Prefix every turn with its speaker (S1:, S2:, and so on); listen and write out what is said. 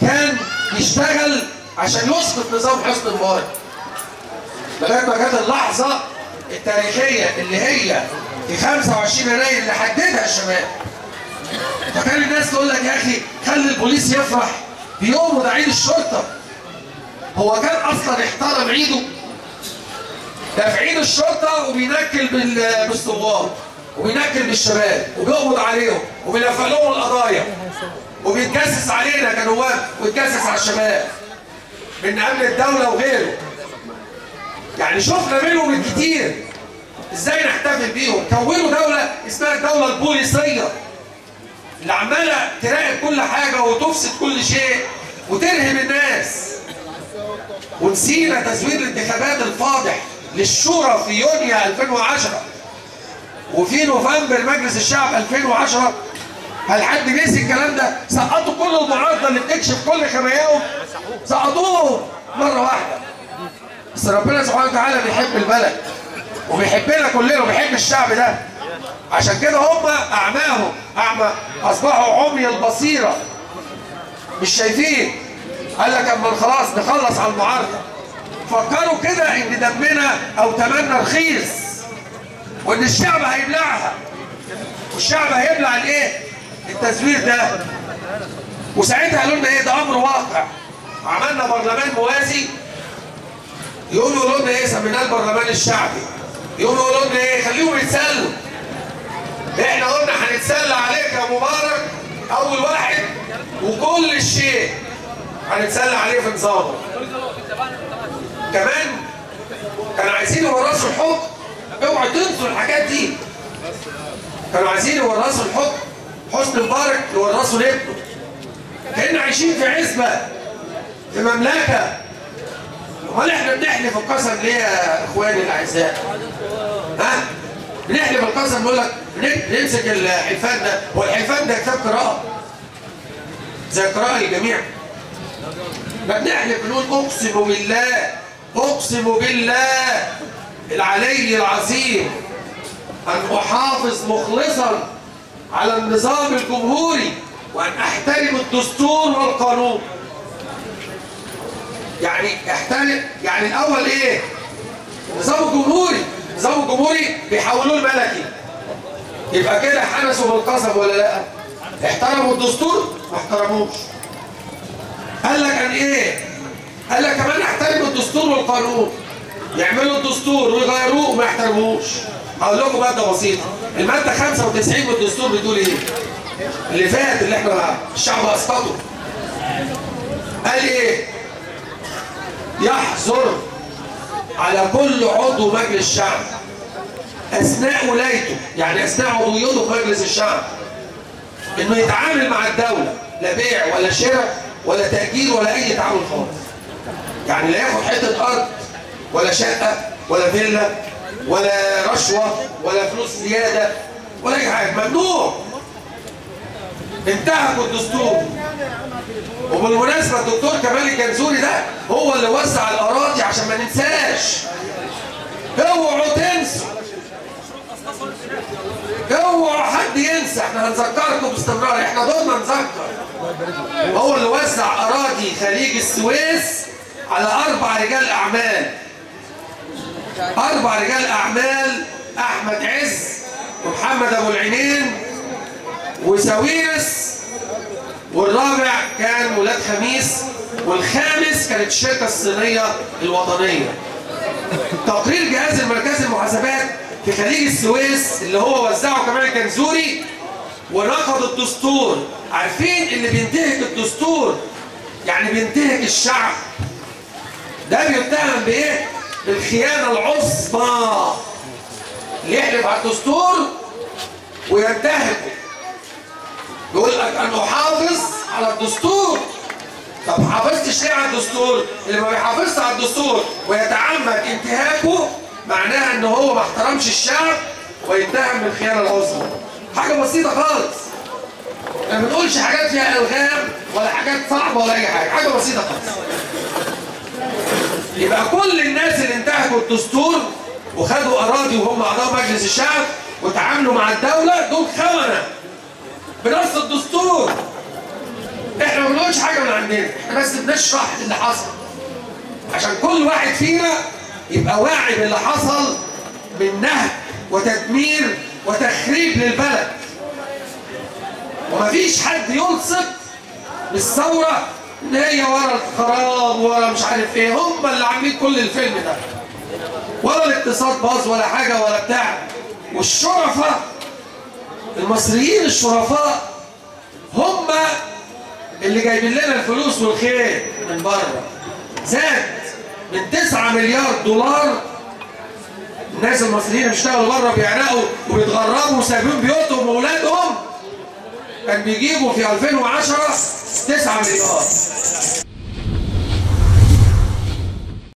S1: كان يشتغل عشان يسقط نظام حسني مبارك لغايه ما جت اللحظه التاريخيه اللي هي في 25 يناير اللي حددها الشباب فكان الناس تقول لك يا اخي خلي البوليس يفرح بيوم وده عيد الشرطه هو كان اصلا احترم عيده ده في عيد الشرطه وبينكل بال- بالثوار وبينكل بالشباب وبيقبض عليهم وبيلفق لهم القضايا وبيتجسس علينا كنواب ويتجسس على الشباب من امن الدوله وغيره يعني شفنا منهم الكتير ازاي نحتفل بيهم كونوا دوله اسمها الدوله البوليسيه اللي عماله تراقب كل حاجه وتفسد كل شيء وترهب الناس ونسينا تزوير الانتخابات الفاضح للشورى في يونيو 2010 وفي نوفمبر مجلس الشعب 2010 هل حد نسي الكلام ده؟ سقطوا كل المعارضه اللي بتكشف كل خباياهم سقطوهم مره واحده بس ربنا سبحانه وتعالى بيحب البلد وبيحبنا كلنا وبيحب الشعب ده عشان كده هم اعماهم اعمى اصبحوا عمي البصيره مش شايفين قال لك اما خلاص نخلص على المعارضه فكروا كده ان دمنا او تمنا رخيص وان الشعب هيبلعها والشعب هيبلع الايه التزوير ده وساعتها قالوا لنا ايه ده امر واقع عملنا برلمان موازي يقوموا يقولوا لنا ايه سميناه البرلمان الشعبي يقوموا يقولوا لنا ايه خليهم يتسلوا احنا قلنا هنتسلى عليك يا مبارك اول واحد وكل الشيء هنتسلى عليه في نظامه كمان كانوا عايزين يورثوا الحكم اوعوا تنسوا الحاجات دي كانوا عايزين يورثوا الحكم حسني مبارك يورثوا لابنه كأن عايشين في عزبة في مملكة امال احنا بنحلف القسم ليه يا اخواني الاعزاء ها بنحلف القسم نقول لك بن- نمسك الحلفان ده هو الحلفان ده كتاب قراءة زي قراءة الجميع ما بنحلف بنقول اقسم بالله اقسم بالله العلي العظيم ان احافظ مخلصا على النظام الجمهوري وان احترم الدستور والقانون يعني احترم يعني الاول ايه النظام الجمهوري النظام الجمهوري بيحولوه الملكي يبقى كده حنسوا بالقسم ولا لا احترموا الدستور ما احترموش قال لك عن ايه قال لك كمان احترموا الدستور والقانون يعملوا الدستور ويغيروه وما يحترموش هقول لكم ماده بسيطه الماده 95 من الدستور بتقول ايه اللي فات اللي احنا الشعب اسقطه قال ايه يحظر على كل عضو مجلس الشعب اثناء ولايته يعني اثناء عضويته في مجلس الشعب انه يتعامل مع الدوله لا بيع ولا شراء ولا تاجير ولا اي تعامل خالص يعني لا ياخد حته ارض ولا شقه ولا فيلا ولا رشوه ولا فلوس زياده ولا اي حاجه ممنوع انتهكوا الدستور وبالمناسبه الدكتور كمال الجنزوري ده هو اللي وزع الاراضي عشان ما ننساش اوعوا تنسوا اوعوا حد ينسى احنا هنذكركم باستمرار احنا دورنا نذكر هو اللي وزع اراضي خليج السويس على اربع رجال اعمال اربع رجال اعمال احمد عز ومحمد ابو العينين وساويرس والرابع كان ولاد خميس والخامس كانت الشركه الصينيه الوطنيه تقرير جهاز المركزي المحاسبات في خليج السويس اللي هو وزعه كمان الجنزوري ونقض الدستور عارفين اللي بينتهك الدستور يعني بينتهك الشعب ده بيتهم بايه بالخيانه العظمى اللي يحلف على الدستور وينتهكه يقول لك ان احافظ على الدستور طب حافظتش ليه على الدستور اللي ما بيحافظش على الدستور ويتعمد انتهاكه معناها ان هو ما احترمش الشعب ويتهم بالخيانه العظمى حاجه بسيطه خالص ما بنقولش حاجات فيها الغام ولا حاجات صعبه ولا اي حاجه حاجه بسيطه خالص يبقى كل الناس اللي انتهكوا الدستور وخدوا اراضي وهم اعضاء مجلس الشعب وتعاملوا مع الدوله دول خونه بنص الدستور احنا ما بنقولش حاجه من عندنا عندنا احنا بس بنشرح اللي حصل عشان كل واحد فينا يبقى واعي باللي حصل من نهب وتدمير وتخريب للبلد ومفيش حد يلصق بالثورة ان هي ورا الخراب ورا مش عارف ايه هم اللي عاملين كل الفيلم ده ولا الاقتصاد باظ ولا حاجة ولا بتاع والشرفاء المصريين الشرفاء هم اللي جايبين لنا الفلوس والخير من بره زاد من 9 مليار دولار الناس المصريين اللي بيشتغلوا بره بيعرقوا وبيتغربوا وسايبين بيوتهم واولادهم كان بيجيبوا في 2010 9 مليار